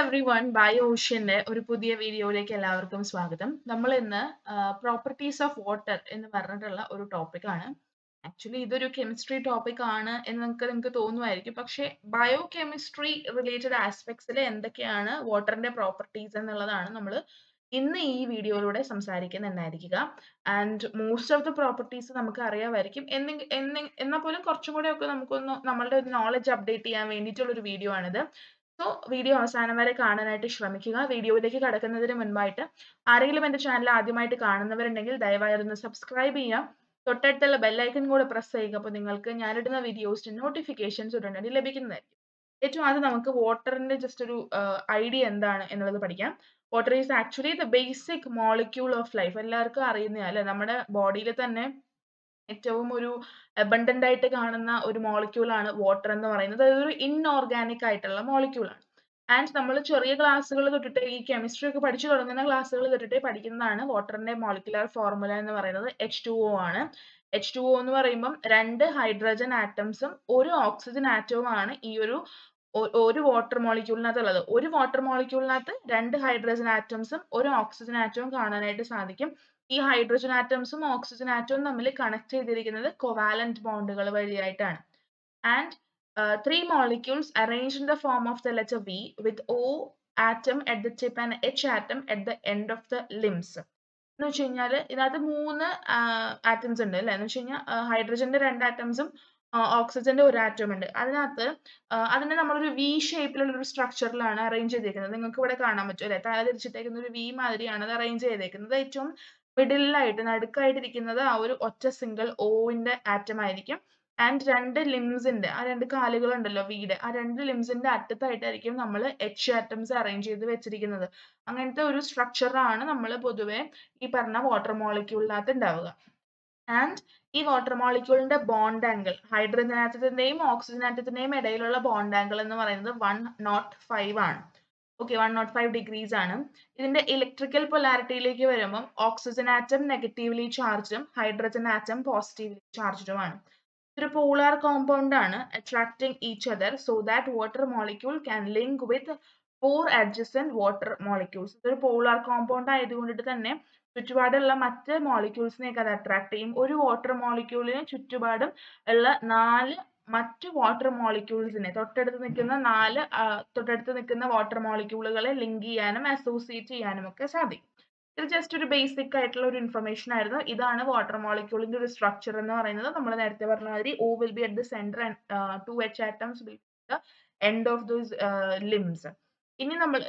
Every one bio ഓഷ്യന്റെ ഒരു പുതിയ വീഡിയോയിലേക്ക് എല്ലാവർക്കും സ്വാഗതം നമ്മൾ ഇന്ന് പ്രോപ്പർട്ടീസ് ഓഫ് വാട്ടർ എന്ന് പറഞ്ഞിട്ടുള്ള ഒരു ടോപ്പിക് ആണ് ആക്ച്വലി ഇതൊരു കെമിസ്ട്രി ടോപ്പിക് ആണ് എന്ന് നിങ്ങൾക്ക് നിങ്ങൾക്ക് തോന്നുമായിരിക്കും പക്ഷേ ബയോ കെമിസ്ട്രി റിലേറ്റഡ് ആസ്പെക്ട്സിൽ എന്തൊക്കെയാണ് വാട്ടറിന്റെ പ്രോപ്പർട്ടീസ് എന്നുള്ളതാണ് നമ്മൾ ഇന്ന് ഈ വീഡിയോയിലൂടെ സംസാരിക്കുന്നുണ്ടായിരിക്കുക and most of the properties നമുക്ക് അറിയാമായിരിക്കും എന്തെങ്കിലും എന്നാൽ പോലും കുറച്ചും കൂടെ ഒക്കെ നമുക്കൊന്ന് നമ്മളുടെ ഒരു നോളജ് അപ്ഡേറ്റ് ചെയ്യാൻ വേണ്ടിയിട്ടുള്ള ഒരു വീഡിയോ ആണിത് സോ വീഡിയോ അവസാനം വരെ കാണാനായിട്ട് ശ്രമിക്കുക വീഡിയോയിലേക്ക് കടക്കുന്നതിന് മുൻപായിട്ട് ആരെങ്കിലും എൻ്റെ ചാനൽ ആദ്യമായിട്ട് കാണുന്നവരുണ്ടെങ്കിൽ ദയവായി അതൊന്ന് സബ്സ്ക്രൈബ് ചെയ്യാം തൊട്ടടുത്തുള്ള ബെല്ലൈക്കൺ കൂടെ പ്രസ് ചെയ്യുക അപ്പോൾ നിങ്ങൾക്ക് ഞാനിടുന്ന വീഡിയോസിന് നോട്ടിഫിക്കേഷൻസ് ഉടനടി ലഭിക്കുന്നതായിരിക്കും ഏറ്റവും ആദ്യം നമുക്ക് വാട്ടറിന്റെ ജസ്റ്റ് ഒരു ഐഡിയ എന്താണ് എന്നുള്ളത് പഠിക്കാം water is actually the basic molecule of life എല്ലാവർക്കും അറിയുന്ന അല്ലെ നമ്മുടെ ബോഡിയിൽ തന്നെ ഏറ്റവും ഒരു അബണ്ടന്റ് ആയിട്ട് കാണുന്ന ഒരു മോളിക്യൂൾ ആണ് വാട്ടർ എന്ന് പറയുന്നത് അതൊരു ഇൻഓർഗാനിക് ആയിട്ടുള്ള മോളിക്യൂൾ ആണ് ആൻഡ് നമ്മൾ ചെറിയ ക്ലാസ്സുകൾ തൊട്ടിട്ട് ഈ കെമിസ്ട്രി ഒക്കെ പഠിച്ചു തുടങ്ങുന്ന ക്ലാസ്സുകൾ തൊട്ടിട്ട് പഠിക്കുന്നതാണ് വാട്ടറിന്റെ മോളിക്കുലർ ഫോർമുല എന്ന് പറയുന്നത് എച്ച് ടു ഒ ആണ് എച്ച് ടു ഒ എന്ന് പറയുമ്പം രണ്ട് ഹൈഡ്രജൻ ആറ്റംസും ഒരു ഓക്സിജൻ ആറ്റവും ആണ് ഈ ഒരു ഒരു വാട്ടർ മോളിക്യൂളിനകത്ത് ഉള്ളത് ഒരു വാട്ടർ മോളിക്യൂളിനകത്ത് രണ്ട് ഹൈഡ്രജൻ ആറ്റംസും ഒരു ഓക്സിജൻ ആറ്റവും കാണാനായിട്ട് സാധിക്കും ഈ ഹൈഡ്രജൻ ആറ്റംസും ഓക്സിജൻ ആറ്റവും തമ്മിൽ കണക്ട് ചെയ്തിരിക്കുന്നത് കൊവാലന്റ് ബോണ്ടുകൾ വഴിയായിട്ടാണ് and three molecules arrange in the form of the letter V with O atom at the tip and H atom at the end of the limbs എന്ന് വെച്ച് കഴിഞ്ഞാൽ ഇതിനകത്ത് മൂന്ന് ആറ്റംസ് ഉണ്ട് അല്ലേ എന്ന് വെച്ച് കഴിഞ്ഞാൽ ഹൈഡ്രജന്റെ രണ്ട് ആറ്റംസും ഓക്സിജന്റെ ഒരു ആറ്റം ഉണ്ട് അതിനകത്ത് അതിനെ നമ്മളൊരു വി ഷേപ്പിലുള്ള ഒരു സ്ട്രക്ചറിലാണ് അറേഞ്ച് ചെയ്തേക്കുന്നത് നിങ്ങൾക്ക് ഇവിടെ കാണാൻ പറ്റും അല്ലെ തല തിരിച്ചിട്ടേക്കുന്ന ഒരു വി മാതിരിയാണ് അത് അറേഞ്ച് ചെയ്തേക്കുന്നത് ഏറ്റവും മിഡിലായിട്ട് നടുക്കായിട്ടിരിക്കുന്നത് ആ ഒരു ഒറ്റ സിംഗിൾ ഓവിന്റെ ആറ്റം ആയിരിക്കും ആൻഡ് രണ്ട് ലിംസിന്റെ ആ രണ്ട് കാലുകൾ ഉണ്ടല്ലോ വീട് ആ രണ്ട് ലിംസിന്റെ അറ്റത്തായിട്ടായിരിക്കും നമ്മൾ എച്ച് ആറ്റംസ് അറേഞ്ച് ചെയ്ത് വെച്ചിരിക്കുന്നത് അങ്ങനത്തെ ഒരു സ്ട്രക്ചറാണ് നമ്മൾ പൊതുവെ ഈ പറഞ്ഞ വാട്ടർ മോളിക്യൂളിനകത്ത് ഉണ്ടാവുക ആൻഡ് ഈ വാട്ടർ മോളിക്യൂളിന്റെ ബോണ്ട് ആംഗിൾ ഹൈഡ്രജൻ ആറ്റത്തിന്റെയും ഓക്സിജൻ ആറ്റത്തിന്റെയും ഇടയിലുള്ള ബോണ്ട് ആംഗിൾ എന്ന് പറയുന്നത് വൺ നോട്ട് ഫൈവ് ആണ് okay one naught five degrees ആണ് ഇതിന്റെ ഇലക്ട്രിക്കൽ പൊലാരിറ്റിയിലേക്ക് വരുമ്പോൾ ഓക്സിജൻ ആറ്റം നെഗറ്റീവ്ലി ചാർജും ഹൈഡ്രജൻ ആറ്റം പോസിറ്റീവ്ലി ചാർജുമാണ് ഇതൊരു പോളാർ കോമ്പൗണ്ട് ആണ് attracting each other so that water molecule can link with four adjacent water molecules ഇതൊരു പോളാർ കോമ്പൗണ്ട് ആയതുകൊണ്ടിട്ട് തന്നെ ചുറ്റുപാടുള്ള മറ്റ് മോളിക്യൂൾസിനെയൊക്കെ അത് അട്രാക്ട് ചെയ്യും ഒരു വാട്ടർ മോളിക്യൂളിന് ചുറ്റുപാടും ഉള്ള നാല് മറ്റ് വാട്ടർ മോളിക്യൂൾസിനെ തൊട്ടടുത്ത് നിൽക്കുന്ന നാല് തൊട്ടടുത്ത് നിൽക്കുന്ന വാട്ടർ മോളിക്യൂളുകളെ ലിങ്ക് ചെയ്യാനും അസോസിയേറ്റ് ചെയ്യാനും ഒക്കെ സാധിക്കും ഇത് ജസ്റ്റ് ഒരു ബേസിക് ആയിട്ടുള്ള ഒരു ഇൻഫർമേഷൻ ആയിരുന്നു ഇതാണ് വാട്ടർ മോളിക്യൂളിന്റെ ഒരു സ്ട്രക്ചർ എന്ന് പറയുന്നത് നമ്മൾ നേരത്തെ പറഞ്ഞ മാതിരി O will be at the center and two H atoms will the end of those limbs ഇനി നമ്മൾ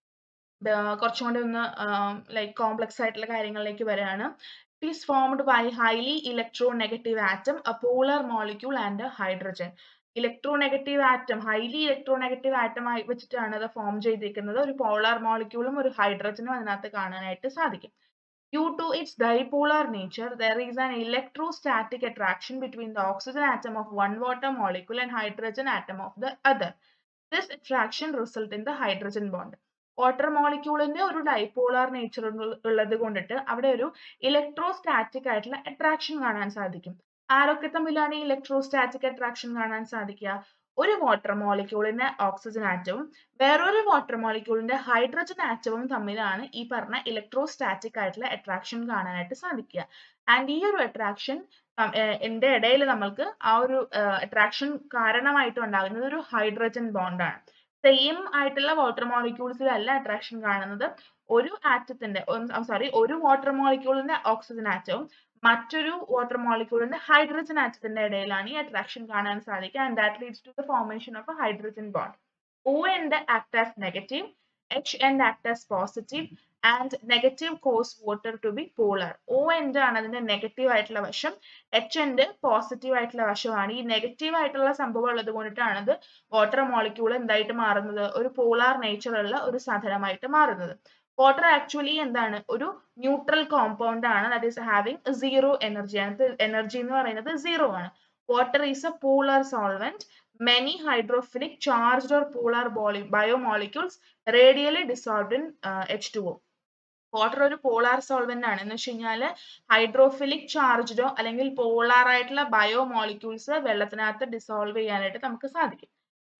കുറച്ചും കൂടി ഒന്ന് ലൈക്ക് കോംപ്ലക്സ് ആയിട്ടുള്ള കാര്യങ്ങളിലേക്ക് വരികയാണ് It is formed by highly electronegative atom, a polar molecule and a hydrogen. Electronegative atom highly electronegative atom ആയി വെച്ചിട്ടാണ് അത് ഫോം ചെയ്തിരിക്കുന്നത് ഒരു പോളാർ മോളിക്യൂളും ഒരു ഹൈഡ്രജനും അതിനകത്ത് കാണാനായിട്ട് സാധിക്കും Due to its dipolar nature, there is an electrostatic attraction between the oxygen atom of one water molecule and hydrogen atom of the other. This attraction results in the hydrogen bond. Water മോളിക്യൂളിന്റെ ഒരു dipolar nature ഉള്ളത് കൊണ്ടിട്ട് അവിടെ ഒരു electrostatic ആയിട്ടുള്ള attraction കാണാൻ സാധിക്കും ആരൊക്കെ തമ്മിലാണ് ഈ ഇലക്ട്രോസ്റ്റാറ്റിക് അട്രാക്ഷൻ കാണാൻ സാധിക്കുക ഒരു വാട്ടർ മോളിക്യൂളിന്റെ ഓക്സിജൻ ആറ്റവും വേറൊരു വാട്ടർ മോളിക്യൂളിന്റെ ഹൈഡ്രജൻ ആറ്റവും തമ്മിലാണ് ഈ പറഞ്ഞ ഇലക്ട്രോസ്റ്റാറ്റിക് ആയിട്ടുള്ള അട്രാക്ഷൻ കാണാനായിട്ട് സാധിക്കുക ആൻഡ് ഈ ഒരു അട്രാക്ഷൻ എന്റെ ഇടയിൽ നമ്മൾക്ക് ആ ഒരു അട്രാക്ഷൻ കാരണമായിട്ട് ഉണ്ടാകുന്നത് ഒരു ഹൈഡ്രജൻ ബോണ്ടാണ് സെയിം ആയിട്ടുള്ള വാട്ടർ മോളിക്യൂൾസിലല്ല അട്രാക്ഷൻ കാണുന്നത് ഒരു ആറ്റത്തിന്റെ സോറി ഒരു വാട്ടർ മോളിക്യൂളിന്റെ ഓക്സിജൻ ആറ്റവും മറ്റൊരു വാട്ടർ മോളിക്യൂളിന്റെ ഹൈഡ്രജൻ ആറ്റത്തിന്റെ ഇടയിലാണ് ഈ അട്രാക്ഷൻ കാണാൻ സാധിക്കുക and that leads to the formation of a hydrogen bond O end act as negative, H end act as positive and negative cause water to be polar. O end ആണ് അതിന്റെ negative ആയിട്ടുള്ള വശം H end positive ആയിട്ടുള്ള വശമാണ് ഈ negative ആയിട്ടുള്ള സംഭവം ഉള്ളത് കൊണ്ടിട്ടാണ് ഇത് വാട്ടർ മോളിക്യൂൾ എന്തായിട്ട് മാറുന്നത് ഒരു പോളാർ നേച്ചർ ഉള്ള ഒരു സാധനമായിട്ട് മാറുന്നത് വാട്ടർ ആക്ച്വലി എന്താണ് ഒരു ന്യൂട്രൽ കോമ്പൗണ്ട് ആണ് that is having zero energy അതിനകത്ത് എനർജി എന്ന് പറയുന്നത് സീറോ ആണ് water is a polar solvent many hydrophilic charged or polar biomolecules radially dissolved in uh, H2O. Water ഒരു പോളാർ സോൾവെന്റ് ആണ് എന്ന് വെച്ച് കഴിഞ്ഞാൽ ഹൈഡ്രോഫിലിക് ചാർജ്ഡോ അല്ലെങ്കിൽ പോളാർ ആയിട്ടുള്ള ബയോ മോളിക്യൂൾസ് വെള്ളത്തിനകത്ത് ഡിസോൾവ് ചെയ്യാനായിട്ട് നമുക്ക് സാധിക്കും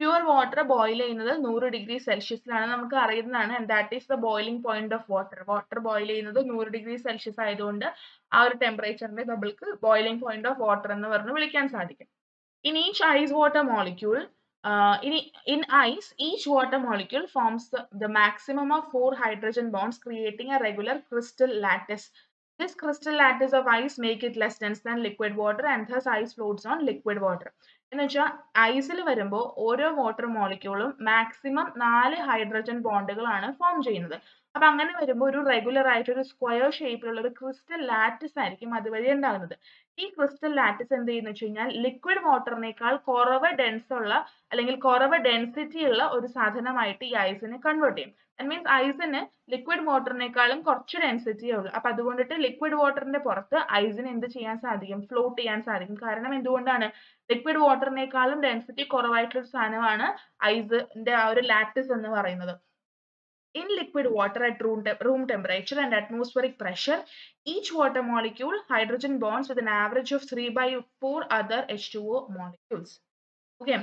പ്യുവർ വാട്ടർ ബോയിൽ ചെയ്യുന്നത് നൂറ് ഡിഗ്രി സെൽഷ്യസിലാണ് നമുക്ക് അറിയുന്നതാണ് and that is the boiling point of water water boil ചെയ്യുന്നത് നൂറ് ഡിഗ്രി സെൽഷ്യസ് ആയതുകൊണ്ട് ആ ഒരു ടെമ്പറേച്ചറിനെ നമ്മൾക്ക് ബോയിലിംഗ് പോയിന്റ് ഓഫ് വാട്ടർ എന്ന് പറഞ്ഞ് വിളിക്കാൻ സാധിക്കും in each ice water molecule in, in ice, each water molecule forms the, the maximum of four hydrogen bonds, creating a regular crystal lattice. This crystal lattice of ice make it less dense than liquid water and thus ice floats on liquid water. എന്ന് വെച്ചാൽ ഐസിൽ വരുമ്പോൾ ഓരോ water മോളിക്യൂളും maximum നാല് hydrogen ബോണ്ടുകളാണ് form ചെയ്യുന്നത് അപ്പൊ അങ്ങനെ വരുമ്പോൾ ഒരു റെഗുലർ ആയിട്ട് ഒരു സ്ക്വയർ ഷേപ്പിലുള്ള ഒരു ക്രിസ്റ്റൽ ലാറ്റിസ് ആയിരിക്കും അതുവഴി ഉണ്ടാകുന്നത് ഈ ക്രിസ്റ്റൽ ലാറ്റിസ് എന്ത് ചെയ്യുന്നു വെച്ച് കഴിഞ്ഞാൽ ലിക്വിഡ് വാട്ടറിനേക്കാൾ കുറവ് ഡെൻസ് ഉള്ള അല്ലെങ്കിൽ കുറവ് ഡെൻസിറ്റി ഉള്ള ഒരു സാധനമായിട്ട് ഈ ഐസിനെ കൺവേർട്ട് ചെയ്യും ദാറ്റ് മീൻസ് ഐസിന് ലിക്വിഡ് വാട്ടറിനേക്കാളും കുറച്ച് ഡെൻസിറ്റിയേ ഉള്ളൂ അപ്പൊ അതുകൊണ്ടിട്ട് ലിക്വിഡ് വാട്ടറിന്റെ പുറത്ത് ഐസിന് എന്ത് ചെയ്യാൻ സാധിക്കും ഫ്ലോട്ട് ചെയ്യാൻ സാധിക്കും കാരണം എന്തുകൊണ്ടാണ് ലിക്വിഡ് വാട്ടറിനേക്കാളും ഡെൻസിറ്റി കുറവായിട്ടുള്ള ഒരു സാധനമാണ് ഐസിന്റെ ആ ഒരു ലാറ്റിസ് എന്ന് പറയുന്നത് In liquid water at room, te room temperature and atmospheric pressure, each water molecule hydrogen bonds with an average of 3 by 4 other H2O molecules. Okay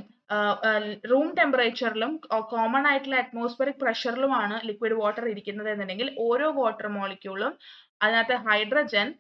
room ടെമ്പറേച്ചറിലും കോമൺ ആയിട്ടുള്ള അറ്റ്മോസ്ഫിയറിക് പ്രഷറിലുമാണ് ലിക്വിഡ് വാട്ടർ ഇരിക്കുന്നത് എന്നുണ്ടെങ്കിൽ ഓരോ വാട്ടർ മോളിക്യൂളും അതിനകത്ത് ഹൈഡ്രജൻ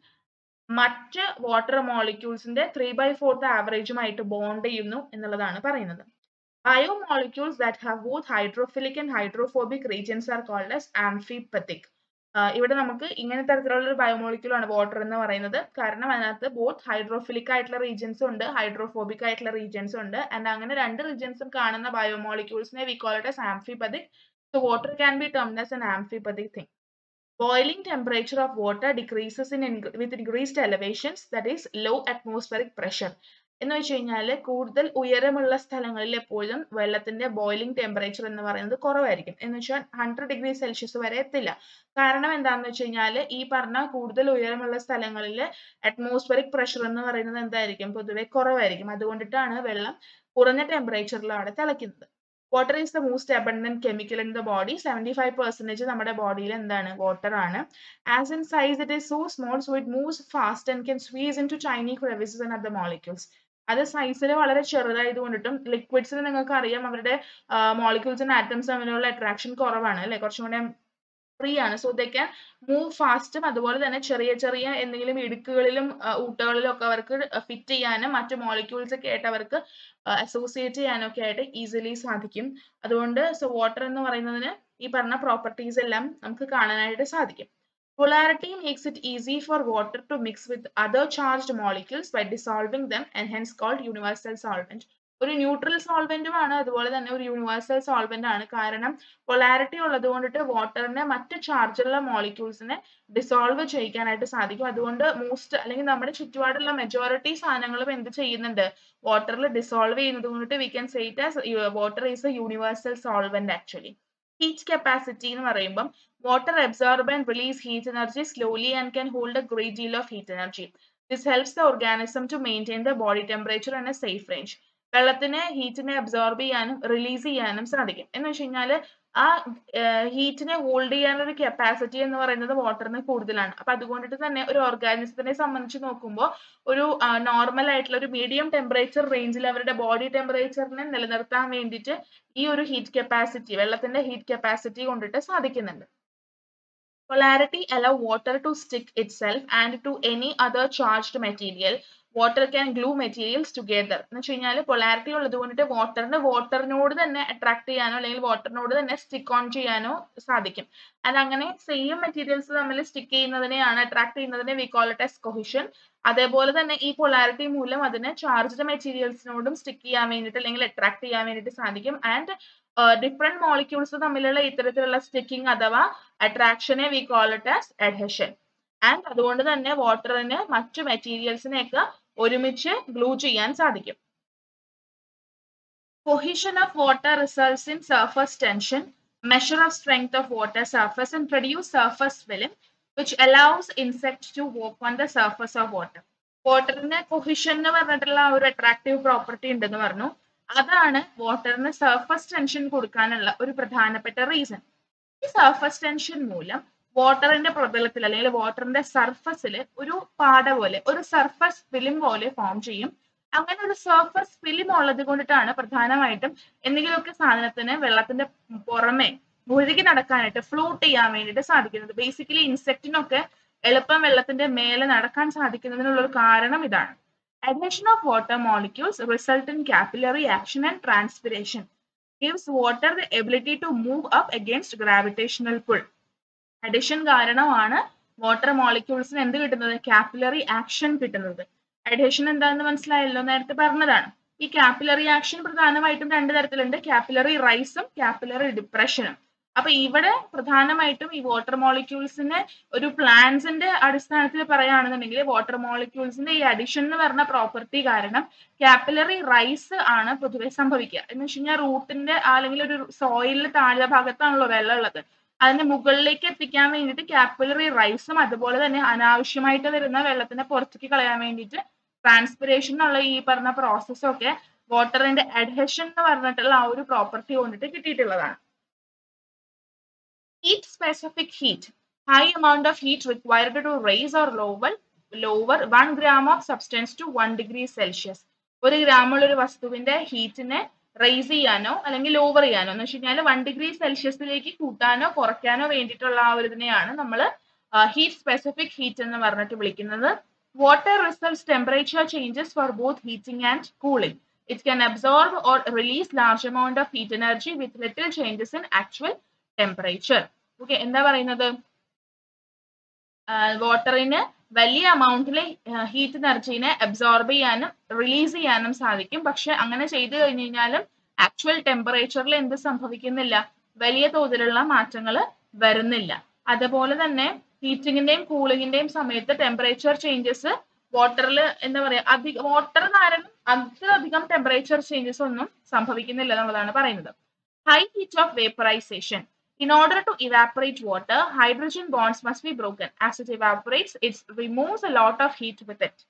മറ്റ് വാട്ടർ മോളിക്യൂൾസിന്റെ ത്രീ ബൈ ഫോർത്ത് ആവറേജുമായിട്ട് ബോണ്ട് ചെയ്യുന്നു എന്നുള്ളതാണ് പറയുന്നത് Biomolecules that have both hydrophilic and hydrophobic regions are called as amphipathic. ഇവിടെ നമുക്ക് ഇങ്ങനെ തരത്തിലുള്ള ഒരു ബയോമോളിക്യൂൾ ആണ് വാട്ടർ എന്ന് പറയുന്നത് കാരണം അതിനകത്ത് ബോത്ത് ഹൈഡ്രോഫിലിക് ആയിട്ടുള്ള റീജിയൻസും ഉണ്ട് ഹൈഡ്രോഫോബിക് ആയിട്ടുള്ള റീജിയൻസും ഉണ്ട് ആൻഡ് അങ്ങനെ രണ്ട് റീജിയൻസും കാണുന്ന ബയോമോളിക്യൂൾസിനെ we call it as amphipathic. So water can be termed as an amphipathic thing. Boiling temperature of water decreases in with increased elevations that is low atmospheric pressure. എന്ന് വെച്ച് കഴിഞ്ഞാൽ കൂടുതൽ ഉയരമുള്ള സ്ഥലങ്ങളിൽ എപ്പോഴും വെള്ളത്തിന്റെ ബോയിലിംഗ് ടെമ്പറേച്ചർ എന്ന് പറയുന്നത് കുറവായിരിക്കും എന്ന് വെച്ചാൽ ഹൺഡ്രഡ് ഡിഗ്രി സെൽഷ്യസ് വരെ എത്തില്ല കാരണം എന്താണെന്ന് വെച്ച് കഴിഞ്ഞാൽ ഈ പറഞ്ഞ കൂടുതൽ ഉയരമുള്ള സ്ഥലങ്ങളിൽ അറ്റ്മോസ്ഫറിക് പ്രഷർ എന്ന് പറയുന്നത് എന്തായിരിക്കും പൊതുവെ കുറവായിരിക്കും അതുകൊണ്ടിട്ടാണ് വെള്ളം കുറഞ്ഞ ടെമ്പറേച്ചറിലാണ് തിളയ്ക്കുന്നത് water is the most abundant chemical in the body seventy five percentage നമ്മുടെ ബോഡിയിൽ എന്താണ് വാട്ടർ ആണ് as in size it is so small so it moves fast and can സ്വീസ് into tiny crevices and other molecules അത് സൈസിൽ വളരെ ചെറുതായത് കൊണ്ടിട്ടും ലിക്വിഡ്സിന് നിങ്ങൾക്ക് അറിയാം അവരുടെ മോളിക്യൂൾസിന് ആറ്റംസ് തമ്മിലുള്ള അട്രാക്ഷൻ കുറവാണ് അല്ലെ കുറച്ചും കൂടെ ഫ്രീ ആണ് സോ ദേ ക്യാൻ മൂവ് ഫാസ്റ്റും അതുപോലെ തന്നെ ചെറിയ ചെറിയ എന്തെങ്കിലും ഇടുക്കുകളിലും ഊട്ടകളിലും ഒക്കെ അവർക്ക് ഫിറ്റ് ചെയ്യാനും മറ്റു മോളിക്യൂൾസ് ഒക്കെ ആയിട്ട് അവർക്ക് അസോസിയേറ്റ് ചെയ്യാനും ഒക്കെ ആയിട്ട് ഈസിലി സാധിക്കും അതുകൊണ്ട് സോ വാട്ടർ എന്ന് പറയുന്നതിന് ഈ പറഞ്ഞ പ്രോപ്പർട്ടീസ് എല്ലാം നമുക്ക് കാണാനായിട്ട് സാധിക്കും Polarity makes it easy for water to mix with other charged molecules by dissolving them and hence called universal solvent. ഒരു ന്യൂട്രൽ സോൾവെന്റും ആണ് അതുപോലെ തന്നെ ഒരു യൂണിവേഴ്സൽ സോൾവെന്റ് ആണ് കാരണം പൊളാരിറ്റി ഉള്ളത് കൊണ്ടിട്ട് വാട്ടറിനെ മറ്റ് ചാർജുള്ള മോളിക്യൂൾസിനെ ഡിസോൾവ് ചെയ്യിക്കാനായിട്ട് സാധിക്കും അതുകൊണ്ട് മോസ്റ്റ് അല്ലെങ്കിൽ നമ്മുടെ ചുറ്റുപാടുള്ള മെജോറിറ്റി സാധനങ്ങളും എന്ത് ചെയ്യുന്നുണ്ട് വാട്ടറിൽ ഡിസോൾവ് ചെയ്യുന്നത് കൊണ്ടിട്ട് we can say it as water is a universal solvent actually heat capacity എന്ന് പറയുമ്പം water absorb and release heat energy slowly and can hold a great deal of heat energy. This helps the organism to maintain the body temperature in a safe range. വെള്ളത്തിന് ഹീറ്റിനെ absorb ചെയ്യാനും release ചെയ്യാനും സാധിക്കും എന്ന് വെച്ച് കഴിഞ്ഞാൽ ആ ഹീറ്റിനെ hold ചെയ്യാനുള്ള capacity എന്ന് പറയുന്നത് വാട്ടറിന് കൂടുതലാണ് അപ്പൊ അതുകൊണ്ടിട്ട് തന്നെ ഒരു ഓർഗാനിസത്തിനെ സംബന്ധിച്ച് നോക്കുമ്പോൾ ഒരു നോർമൽ ആയിട്ടുള്ള ഒരു മീഡിയം ടെമ്പറേച്ചർ റേഞ്ചിൽ അവരുടെ ബോഡി ടെമ്പറേച്ചറിനെ നിലനിർത്താൻ വേണ്ടിയിട്ട് ഈ ഒരു ഹീറ്റ് കപ്പാസിറ്റി വെള്ളത്തിന്റെ ഹീറ്റ് കപ്പാസിറ്റി കൊണ്ടിട്ട് സാധിക്കുന്നുണ്ട് Polarity allow water to stick itself and to any other charged material. Water can glue materials together. എന്ന് വെച്ച് കഴിഞ്ഞാൽ പൊളാരിറ്റി ഉള്ളത് കൊണ്ടിട്ട് വാട്ടറിന് വാട്ടറിനോട് തന്നെ അട്രാക്ട് ചെയ്യാനോ അല്ലെങ്കിൽ വാട്ടറിനോട് തന്നെ സ്റ്റിക്ക് ഓൺ ചെയ്യാനോ സാധിക്കും അത് അങ്ങനെ സെയിം മെറ്റീരിയൽസ് തമ്മിൽ സ്റ്റിക്ക് ചെയ്യുന്നതിനെയാണ് അട്രാക്ട് ചെയ്യുന്നതിനെ we call it as cohesion അതേപോലെ തന്നെ ഈ പൊളാരിറ്റി മൂലം അതിന് ചാർജ്ഡ് മെറ്റീരിയൽസിനോടും സ്റ്റിക്ക് ചെയ്യാൻ വേണ്ടിയിട്ട് അല്ലെങ്കിൽ അട്രാക്ട് ചെയ്യാൻ വേണ്ടിയിട്ട് സാധിക്കും ആൻഡ് ഡിഫറെന്റ് മോളിക്യൂൾസ് തമ്മിലുള്ള ഇത്തരത്തിലുള്ള സ്റ്റിക്കിംഗ് അഥവാ അട്രാക്ഷനെ we call it as adhesion and അതുകൊണ്ട് തന്നെ വാട്ടറിന് മറ്റു മെറ്റീരിയൽസിനെയൊക്കെ ഒരുമിച്ച് ഗ്ലൂ ചെയ്യാൻ സാധിക്കും Cohesion of water results in surface tension, measure of strength of water surface and produce surface film which allows insects to walk on the surface of water. വാട്ടറിന് cohesion എന്ന് പറഞ്ഞിട്ടുള്ള ഒരു അട്രാക്റ്റീവ് പ്രോപ്പർട്ടി ഉണ്ടെന്ന് പറഞ്ഞു അതാണ് വാട്ടറിന് surface tension കൊടുക്കാനുള്ള ഒരു പ്രധാനപ്പെട്ട റീസൺ ഈ സർഫസ് ടെൻഷൻ മൂലം വാട്ടറിന്റെ പ്രതലത്തിൽ അല്ലെങ്കിൽ വാട്ടറിന്റെ സർഫസിൽ ഒരു പാട പോലെ ഒരു സർഫസ് ഫിലിം പോലെ ഫോം ചെയ്യും അങ്ങനെ ഒരു സർഫസ് ഫിലിം ഉള്ളത് കൊണ്ടിട്ടാണ് പ്രധാനമായിട്ടും എന്തെങ്കിലുമൊക്കെ സാധനത്തിന് വെള്ളത്തിന്റെ പുറമെ ഒഴുകി നടക്കാനായിട്ട് ഫ്ലൂട്ട് ചെയ്യാൻ വേണ്ടിയിട്ട് സാധിക്കുന്നത് ബേസിക്കലി ഇൻസെക്റ്റിനൊക്കെ എളുപ്പം വെള്ളത്തിന്റെ മേലെ നടക്കാൻ സാധിക്കുന്നതിനുള്ള ഒരു കാരണം ഇതാണ് adhesion of water molecules result in capillary action and transpiration gives water the ability to move up against gravitational pull adhesion കാരണമാണ് വാട്ടർ മോളിക്യൂൾസിന് എന്ത് കിട്ടുന്നത് കാപ്പിലറി ആക്ഷൻ കിട്ടുന്നത് അഡ്ഹേഷൻ എന്താണെന്ന് മനസ്സിലായല്ലോ നേരത്തെ പറഞ്ഞതാണ് ഈ കാപ്പിലറി ആക്ഷൻ പ്രധാനമായിട്ടും രണ്ട് തരത്തിലുണ്ട് കാപ്പിലറി റൈസും കാപ്പിലറി ഡിപ്രഷനും അപ്പൊ ഇവിടെ പ്രധാനമായിട്ടും ഈ വാട്ടർ മോളിക്യൂൾസിന് ഒരു പ്ലാന്റ്സിന്റെ അടിസ്ഥാനത്തിൽ പറയുകയാണെന്നുണ്ടെങ്കിൽ വാട്ടർ മോളിക്യൂൾസിന്റെ ഈ അഡിഷൻ എന്ന് പറഞ്ഞ പ്രോപ്പർട്ടി കാരണം കാപ്പിലറി റൈസ് ആണ് പൊതുവെ സംഭവിക്കുക എന്ന് വെച്ച് കഴിഞ്ഞാൽ റൂട്ടിന്റെ അല്ലെങ്കിൽ ഒരു സോയിലിന്റെ താഴെ ഭാഗത്താണല്ലോ വെള്ളം ഉള്ളത് അതിന്റെ മുകളിലേക്ക് എത്തിക്കാൻ വേണ്ടിയിട്ട് കാപ്പിലറി റൈസും അതുപോലെ തന്നെ അനാവശ്യമായിട്ട് വരുന്ന വെള്ളത്തിനെ പുറത്തേക്ക് കളയാൻ വേണ്ടിയിട്ട് ട്രാൻസ്പിറേഷൻ എന്നുള്ള ഈ പറഞ്ഞ പ്രോസസ്സും ഒക്കെ വാട്ടറിന്റെ അഡ്ഹഷൻ എന്ന് പറഞ്ഞിട്ടുള്ള ആ ഒരു പ്രോപ്പർട്ടി കൊണ്ടിട്ട് കിട്ടിയിട്ടുള്ളതാണ് heat specific heat high amount of heat required to raise or lower lower 1 gram of substance to 1 degree celsius ഒരു ഗ്രാമുള്ള ഒരു വസ്തുവിന്റെ ഹീറ്റിനെ റേസ് ചെയ്യാനോ അല്ലെങ്കിൽ ലോവർ ചെയ്യാനോ എന്ന് വെച്ച് കഴിഞ്ഞാൽ വൺ ഡിഗ്രി സെൽഷ്യസിലേക്ക് കൂട്ടാനോ കുറയ്ക്കാനോ വേണ്ടിയിട്ടുള്ള ആ ഒരു ഇതിനെയാണ് നമ്മൾ ഹീറ്റ് സ്പെസിഫിക് ഹീറ്റ് എന്ന് പറഞ്ഞിട്ട് വിളിക്കുന്നത് water results temperature changes for both heating and cooling it can absorb or release large amount of heat energy with little changes in actual temperature okay എന്താ പറയുന്നത് വാട്ടറിന് വലിയ അമൗണ്ടിലെ ഹീറ്റ് എനർജീനെ അബ്സോർബ് ചെയ്യാനും റിലീസ് ചെയ്യാനും സാധിക്കും പക്ഷെ അങ്ങനെ ചെയ്തു കഴിഞ്ഞു കഴിഞ്ഞാലും ആക്ച്വൽ ടെമ്പറേച്ചറിൽ എന്ത് സംഭവിക്കുന്നില്ല വലിയ തോതിലുള്ള മാറ്റങ്ങൾ വരുന്നില്ല അതുപോലെ തന്നെ ഹീറ്റിങ്ങിന്റെയും കൂളിങ്ങിന്റെയും സമയത്ത് ടെമ്പറേച്ചർ ചേഞ്ചസ് വാട്ടറിൽ എന്താ പറയാ അധികം വാട്ടർ കാരണം അത്രയധികം ടെമ്പറേച്ചർ ചേഞ്ചസ് ഒന്നും സംഭവിക്കുന്നില്ല എന്നുള്ളതാണ് പറയുന്നത് high heat of vaporization In order to evaporate water, hydrogen bonds must be broken. As it evaporates, it removes a lot of heat with it.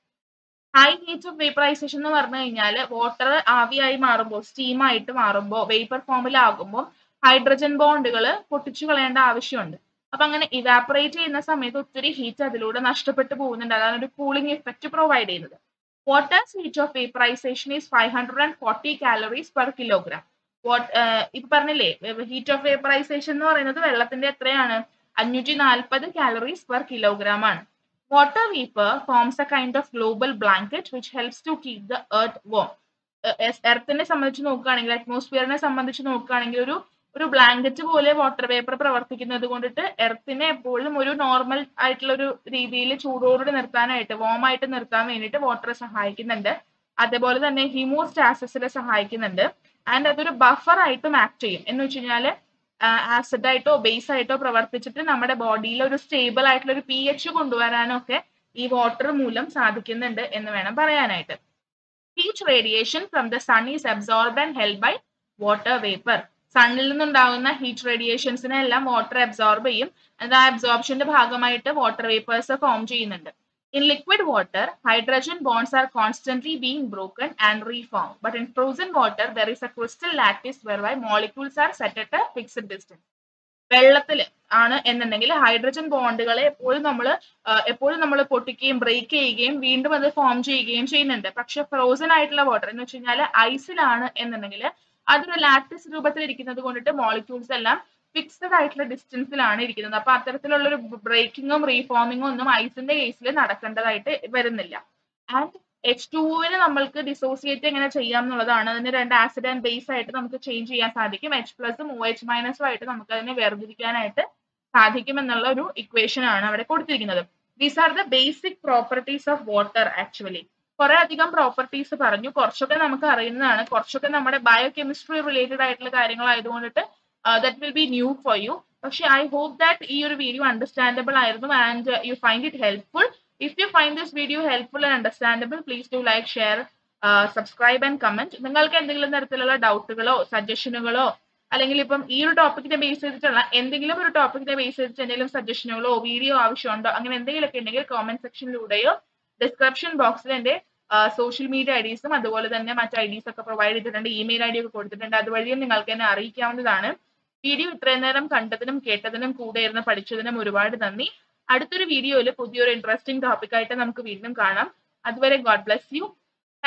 High heat of vaporization എന്ന് പറഞ്ഞു കഴിഞ്ഞാൽ water ആവിയായി മാറുമ്പോൾ steam ആയിട്ട് മാറുമ്പോൾ vapour ഫോമിലാകുമ്പോൾ hydrogen ബോണ്ടുകൾ പൊട്ടിച്ചു കളയേണ്ട ആവശ്യമുണ്ട് അപ്പൊ അങ്ങനെ ഇവാപ്പറേറ്റ് ചെയ്യുന്ന സമയത്ത് ഒത്തിരി ഹീറ്റ് അതിലൂടെ നഷ്ടപ്പെട്ടു പോകുന്നുണ്ട് അതാണ് ഒരു കൂളിംഗ് ഇഫക്റ്റ് പ്രൊവൈഡ് ചെയ്യുന്നത് water's heat of vaporization is five hundred and forty calories per kilogram what ഇപ്പൊ പറഞ്ഞില്ലേ ഹീറ്റ് ഓഫ് വേപ്പറൈസേഷൻ എന്ന് പറയുന്നത് വെള്ളത്തിന്റെ എത്രയാണ് അഞ്ഞൂറ്റി നാൽപ്പത് കാലറീസ് പെർ കിലോഗ്രാം ആണ് water vapour forms a kind of global blanket which helps to keep the earth warm എർത്തിനെ സംബന്ധിച്ച് നോക്കുകയാണെങ്കിൽ അറ്റ്മോസ്ഫിയറിനെ സംബന്ധിച്ച് നോക്കുകയാണെങ്കിൽ ഒരു ഒരു ബ്ലാങ്കറ്റ് പോലെ വാട്ടർ വേപ്പർ പ്രവർത്തിക്കുന്നത് കൊണ്ടിട്ട് എർത്തിനെ എപ്പോഴും ഒരു നോർമൽ ആയിട്ടുള്ള ഒരു രീതിയിൽ ചൂടോടുകൂടി നിർത്താനായിട്ട് വോം ആയിട്ട് നിർത്താൻ വേണ്ടിയിട്ട് വാട്ടർ സഹായിക്കുന്നുണ്ട് അതേപോലെ തന്നെ ഹീമോസ്റ്റാസിസിനെ സഹായിക്കുന്നുണ്ട് ആൻഡ് അതൊരു ബഫർ ആയിട്ടും ആക്ട് ചെയ്യും എന്ന് വെച്ച് കഴിഞ്ഞാല് ആസിഡ് ആയിട്ടോ ബേസ് ആയിട്ടോ പ്രവർത്തിച്ചിട്ട് നമ്മുടെ ബോഡിയിൽ ഒരു സ്റ്റേബിൾ ആയിട്ടുള്ള ഒരു പി എച്ച് കൊണ്ടുവരാനും ഒക്കെ ഈ വാട്ടർ മൂലം സാധിക്കുന്നുണ്ട് എന്ന് വേണം പറയാനായിട്ട് heat radiation from the sun is absorb and held by water vapour സണ്ണിൽ നിന്നുണ്ടാകുന്ന ഹീറ്റ് റേഡിയേഷൻസിനെ എല്ലാം വാട്ടർ അബ്സോർബ് ചെയ്യും അത് ആ അബ്സോർപ്ഷന്റെ ഭാഗമായിട്ട് വാട്ടർ വേപ്പേഴ്സ് ഫോം ചെയ്യുന്നുണ്ട് In liquid water, hydrogen bonds are constantly being broken and reformed. But in frozen water, there is a crystal lattice whereby molecules are set at a fixed distance. വെള്ളത്തിൽ ആണ് എന്നുണ്ടെങ്കിൽ hydrogen ബോണ്ടുകളെ എപ്പോഴും നമ്മൾ എപ്പോഴും നമ്മൾ പൊട്ടിക്കുകയും break ചെയ്യുകയും വീണ്ടും അത് ഫോം ചെയ്യുകയും ചെയ്യുന്നുണ്ട് പക്ഷെ ഫ്രോസൺ ആയിട്ടുള്ള വാട്ടർ എന്ന് വെച്ച് കഴിഞ്ഞാൽ ഐസിലാണ് എന്നുണ്ടെങ്കിൽ അതൊരു ലാറ്റിസ് രൂപത്തിൽ ഇരിക്കുന്നത് കൊണ്ടിട്ട് മോളിക്യൂൾസ് എല്ലാം ഫിക്സഡ് ആയിട്ടുള്ള ഡിസ്റ്റൻസിലാണ് ഇരിക്കുന്നത് അപ്പൊ അത്തരത്തിലുള്ള ഒരു ബ്രേക്കിങ്ങും റീഫോമിങ്ങും ഒന്നും ഐസിന്റെ കേസിൽ നടക്കേണ്ടതായിട്ട് വരുന്നില്ല ആൻഡ് എച്ച് ടുവിന് നമ്മൾക്ക് ഡിസോസിയേറ്റ് എങ്ങനെ ചെയ്യാം എന്നുള്ളതാണ് അതിന് രണ്ട് ആസിഡ് ആൻഡ് ബേസ് ആയിട്ട് നമുക്ക് ചേഞ്ച് ചെയ്യാൻ സാധിക്കും എച്ച് പ്ലസും ഒ എച്ച് മൈനസും ആയിട്ട് നമുക്ക് അതിനെ വേർതിരിക്കാനായിട്ട് സാധിക്കും എന്നുള്ള ഒരു ഇക്വേഷൻ ആണ് അവിടെ കൊടുത്തിരിക്കുന്നത് these are the basic properties of water actually കുറെ അധികം പ്രോപ്പർട്ടീസ് പറഞ്ഞു കുറച്ചൊക്കെ നമുക്ക് അറിയുന്നതാണ് കുറച്ചൊക്കെ നമ്മുടെ ബയോ കെമിസ്ട്രി റിലേറ്റഡ് ആയിട്ടുള്ള കാര്യങ്ങളായതുകൊണ്ടിട്ട് that will be new for you പക്ഷെ ഐ ഹോപ്പ് ദാറ്റ് ഈ ഒരു വീഡിയോ അണ്ടർസ്റ്റാൻഡബിൾ ആയിരുന്നു and you find it helpful if you find this video helpful and understandable please do like share subscribe and comment നിങ്ങൾക്ക് എന്തെങ്കിലും തരത്തിലുള്ള ഡൗട്ടുകളോ സജഷനുകളോ അല്ലെങ്കിൽ ഇപ്പം ഈ ഒരു ടോപ്പിക്കിനെ ബേസ് ചെയ്തിട്ടുള്ള എന്തെങ്കിലും ഒരു ടോപ്പിക്കിനെ ബേസ് ചെയ്തിട്ട് എന്തെങ്കിലും സജഷനുകളോ വീഡിയോ ആവശ്യമുണ്ടോ അങ്ങനെ എന്തെങ്കിലുമൊക്കെ ഉണ്ടെങ്കിൽ കോമെന്റ് സെക്ഷനിലൂടെയോ ഡിസ്ക്രിപ്ഷൻ ബോക്സിൽ എന്റെ സോഷ്യൽ മീഡിയ ഐഡീസും അതുപോലെ തന്നെ മറ്റ് ഐഡീസ് ഒക്കെ പ്രൊവൈഡ് ചെയ്തിട്ടുണ്ട് ഇമെയിൽ ഐ ഡി ഒക്കെ കൊടുത്തിട്ടുണ്ട് അതുവഴിയും നിങ്ങൾക്ക് എന്നെ അറിയിക്കാവുന്നതാണ് വീഡിയോ ഇത്രയും നേരം കണ്ടതിനും കേട്ടതിനും കൂടെ ഇരുന്ന് പഠിച്ചതിനും ഒരുപാട് നന്ദി അടുത്തൊരു വീഡിയോയിൽ പുതിയൊരു ഇൻട്രസ്റ്റിംഗ് ടോപ്പിക്കായിട്ട് നമുക്ക് വീണ്ടും കാണാം അതുവരെ God bless you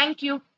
thank U